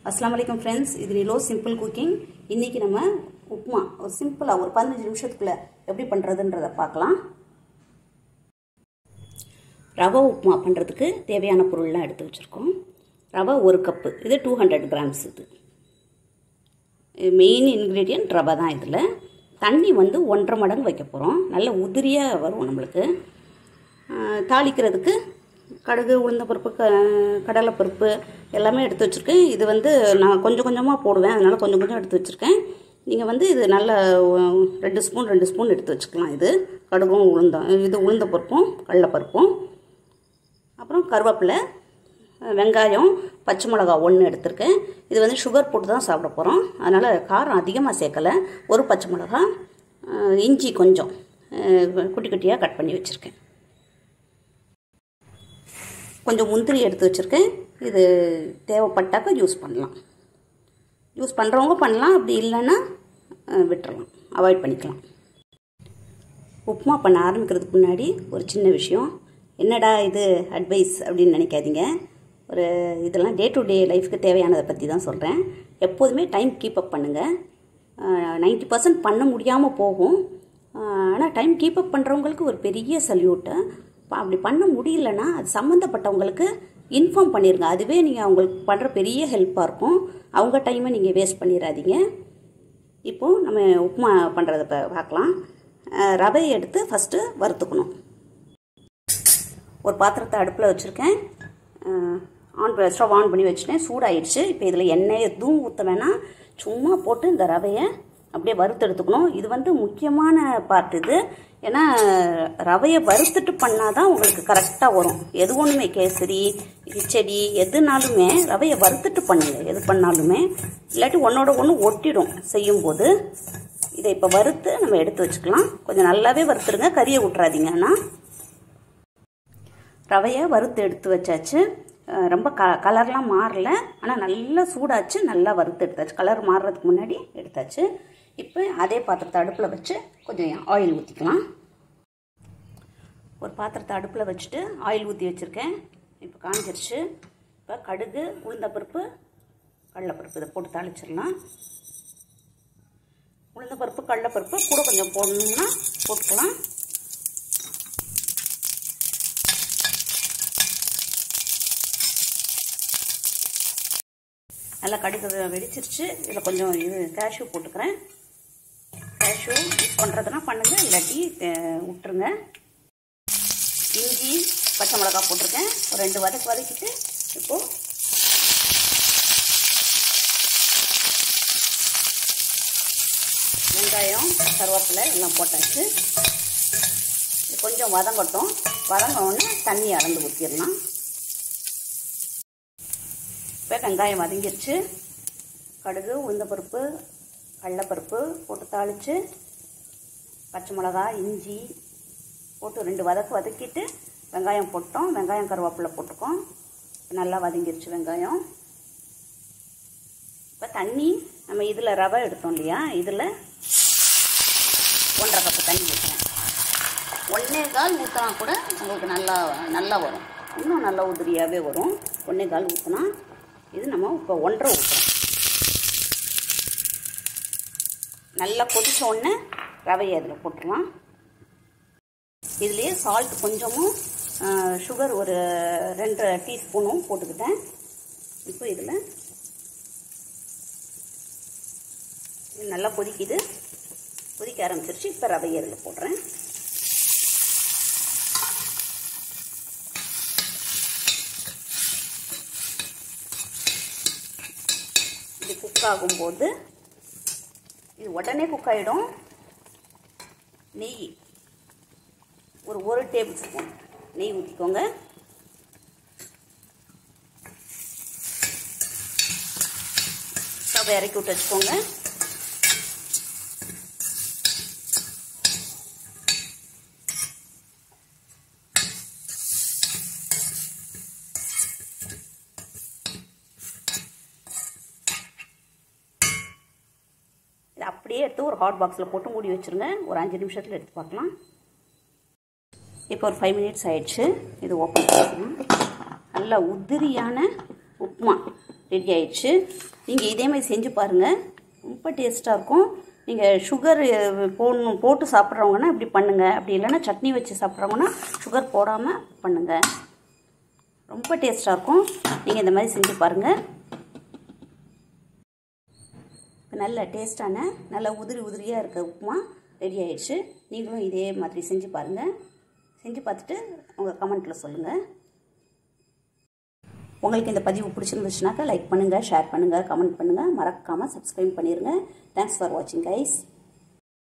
அஸ்லாம் வலைக்கம் ஃப்ரெண்ட்ஸ் இது நிலோ சிம்பிள் குக்கிங் இன்றைக்கி நம்ம உப்புமா ஒரு சிம்பிளாக ஒரு பதினஞ்சு நிமிஷத்துக்குள்ளே எப்படி பண்ணுறதுன்றதை பார்க்கலாம் ரவை உப்புமா பண்ணுறதுக்கு தேவையான பொருள்லாம் எடுத்து வச்சுருக்கோம் ரவை ஒரு கப்பு இது டூ ஹண்ட்ரட் கிராம்ஸ் இது மெயின் இன்க்ரீடியன்ட் ரவை தான் இதில் தண்ணி வந்து ஒன்றரை மடங்கு வைக்க போகிறோம் நல்ல உதிரியாக வரும் நம்மளுக்கு தாளிக்கிறதுக்கு கடுகு உளுந்தப்பருப்பு க கடலைப்பருப்பு எல்லாமே எடுத்து வச்சுருக்கேன் இது வந்து நான் கொஞ்சம் கொஞ்சமாக போடுவேன் அதனால் கொஞ்சம் கொஞ்சம் எடுத்து வச்சுருக்கேன் நீங்கள் வந்து இது நல்ல ரெண்டு ஸ்பூன் ரெண்டு ஸ்பூன் எடுத்து வச்சுக்கலாம் இது கடுகும் உளுந்தம் இது உளுந்த பருப்பும் கடலைப்பருப்பும் அப்புறம் கருவேப்பிலை வெங்காயம் பச்சை மிளகா ஒன்று எடுத்திருக்கேன் இது வந்து சுகர் போட்டு தான் சாப்பிட போகிறோம் அதனால் காரம் அதிகமாக சேர்க்கலை ஒரு பச்சை மிளகா இஞ்சி கொஞ்சம் குட்டி குட்டியாக கட் பண்ணி வச்சுருக்கேன் கொஞ்சம் முந்திரி எடுத்து வச்சுருக்கேன் இது தேவைப்பட்டாக்கா யூஸ் பண்ணலாம் யூஸ் பண்ணுறவங்க பண்ணலாம் அப்படி இல்லைன்னா விட்டுறலாம் அவாய்ட் பண்ணிக்கலாம் உப்புமா பண்ண ஆரம்பிக்கிறதுக்கு முன்னாடி ஒரு சின்ன விஷயம் என்னடா இது அட்வைஸ் அப்படின்னு நினைக்காதீங்க ஒரு இதெல்லாம் டே டு டே லைஃப்க்கு தேவையானதை பற்றி தான் சொல்கிறேன் எப்போதுமே டைம் கீப் அப் பண்ணுங்கள் நைன்ட்டி பர்சன்ட் பண்ண முடியாமல் போகும் ஆனால் டைம் கீப் அப் பண்ணுறவங்களுக்கு ஒரு பெரிய சல்யூட்டு அப்படி பண்ண முடியலன்னா அது சம்மந்தப்பட்டவங்களுக்கு இன்ஃபார்ம் பண்ணிடுங்க அதுவே நீங்கள் அவங்களுக்கு பண்ணுற பெரிய ஹெல்ப்பாக இருக்கும் அவங்க டைமை நீங்கள் வேஸ்ட் பண்ணிடாதீங்க இப்போது நம்ம உப்புமா பண்ணுறத பார்க்கலாம் ரவையை எடுத்து ஃபஸ்ட்டு வறுத்துக்கணும் ஒரு பாத்திரத்தை அடுப்பில் வச்சுருக்கேன் ஆன் ஸ்டவ் ஆன் பண்ணி வச்சுட்டேன் சூடாயிடுச்சு இப்போ இதில் எண்ணெய் எதுவும் ஊற்ற வேணாம் சும்மா போட்டு இந்த ரவையை அப்படியே வறுத்து எடுத்துக்கணும் இது வந்து முக்கியமான பார்ட் இது ஏன்னா ரவையை வறுத்துட்டு பண்ணால் தான் உங்களுக்கு கரெக்டாக வரும் எது ஒன்றுமே கேசரி கிச்சடி எதுனாலுமே ரவையை வறுத்துட்டு பண்ணுங்க எது பண்ணாலுமே இல்லாட்டி ஒன்றோட ஒன்று ஒட்டிடும் செய்யும்போது இதை இப்போ வறுத்து நம்ம எடுத்து வச்சுக்கலாம் கொஞ்சம் நல்லாவே வறுத்துருங்க கறியை விட்றாதீங்க ஆனால் ரவையை வறுத்து எடுத்து வச்சாச்சு ரொம்ப க கலர்லாம் மாறல ஆனால் நல்லா சூடாச்சு நல்லா வறுத்து எடுத்தாச்சு கலர் மாறுறதுக்கு முன்னாடி எடுத்தாச்சு இப்போ அதே பாத்திரத்தை அடுப்பில் வச்சு கொஞ்சம் ஆயில் ஊற்றிக்கலாம் ஒரு பாத்திரத்தை அடுப்பில் வச்சுட்டு ஆயில் ஊற்றி வச்சுருக்கேன் இப்போ காஞ்சிருச்சு இப்போ கடுகு உளுந்தப்பருப்பு கடலைப்பருப்பு இதை போட்டு தாளிச்சிடலாம் உளுந்தப்பருப்பு கடலைப்பருப்பு கூட கொஞ்சம் போடணும்னா போட்டுக்கலாம் நல்லா கடுகு வெடிச்சிருச்சு இதில் கொஞ்சம் இது கேஷ்யூ போட்டுக்கிறேன் கேஷ்யூ யூஸ் பண்ணுறதுனா பண்ணுங்கள் இல்லாட்டி விட்டுருங்க இஞ்சி பச்சை மிளகா போட்டிருக்கேன் ஒரு ரெண்டு வதக்கு வதக்கிட்டு இப்போது வெங்காயம் கருவேப்பிலை எல்லாம் போட்டாச்சு இது கொஞ்சம் வதங்கட்டும் வதங்கினோடனே தண்ணி அளந்து ஊற்றிடலாம் இப்போ வெங்காயம் வதங்கிருச்சு கடுகு உளுந்தப்பருப்பு கடலப்பருப்பு போட்டு தாளித்து பச்சை மிளகா இஞ்சி போட்டு ரெண்டு வதக்கு வதக்கிட்டு வெங்காயம் போட்டோம் வெங்காயம் கருவேப்பிலை போட்டுக்கோம் நல்லா வதங்கிருச்சு வெங்காயம் இப்போ தண்ணி நம்ம இதில் ரவை எடுத்தோம் இல்லையா இதில் ஒன்றரை கப்பு தண்ணி ஊற்றுறேன் ஒன்றே கால் ஊற்றினா கூட உங்களுக்கு நல்லா நல்லா வரும் இன்னும் நல்லா உதிரியாகவே வரும் ஒன்றே கால் ஊற்றினா இது நம்ம இப்போ ஒன்றரை ஊற்றுறோம் நல்லா கொதிச்ச உடனே ரவையை அதில் போட்டுடலாம் இதுலேயே சால்ட் கொஞ்சமும் சுகர் ஒரு ரெண்டு டீஸ்பூனும் போட்டுக்கிட்டேன் இப்போ இதில் இது நல்லா கொதிக்குது கொதிக்க ஆரம்பிச்சிருச்சு இப்போ ரவையை அதில் போடுறேன் இது குக் ஆகும்போது இது உடனே குக் ஆகிடும் நெய் ஒரு ஒரு டேபிள் ஸ்பூன் நெய் ஊற்றிக்கோங்க ஸ்டவ் இறக்கி விட்டு வச்சுக்கோங்க இதை அப்படியே எடுத்து ஒரு ஹாட் பாக்ஸில் போட்டு மூடி வச்சுருங்க ஒரு அஞ்சு நிமிஷத்தில் எடுத்து பார்க்கலாம் இப்போ ஒரு ஃபைவ் மினிட்ஸ் ஆயிடுச்சு இது ஓப்பன் பண்ணிக்கலாம் நல்ல உதிரியான உப்புமா ரெடி ஆயிடுச்சு நீங்கள் இதே மாதிரி செஞ்சு பாருங்கள் ரொம்ப டேஸ்ட்டாக இருக்கும் நீங்கள் சுகர் போடணும் போட்டு சாப்பிட்றவங்கன்னா இப்படி பண்ணுங்கள் அப்படி இல்லைன்னா சட்னி வச்சு சாப்பிட்றவங்கன்னா சுகர் போடாமல் பண்ணுங்கள் ரொம்ப டேஸ்ட்டாக இருக்கும் நீங்கள் இந்த மாதிரி செஞ்சு பாருங்கள் இப்போ நல்ல டேஸ்ட்டான நல்ல உதிரி உதிரியாக இருக்க உப்புமா ரெடி ஆயிடுச்சு நீங்களும் இதே மாதிரி செஞ்சு பாருங்கள் செஞ்சு பார்த்துட்டு உங்கள் கமெண்ட்டில் சொல்லுங்கள் உங்களுக்கு இந்த பதிவு பிடிச்சிருந்துச்சுனாக்கா லைக் பண்ணுங்கள் ஷேர் பண்ணுங்கள் கமெண்ட் பண்ணுங்கள் மறக்காமல் சப்ஸ்கிரைப் பண்ணிடுங்க தேங்க்ஸ் ஃபார் வாட்சிங் கைஸ்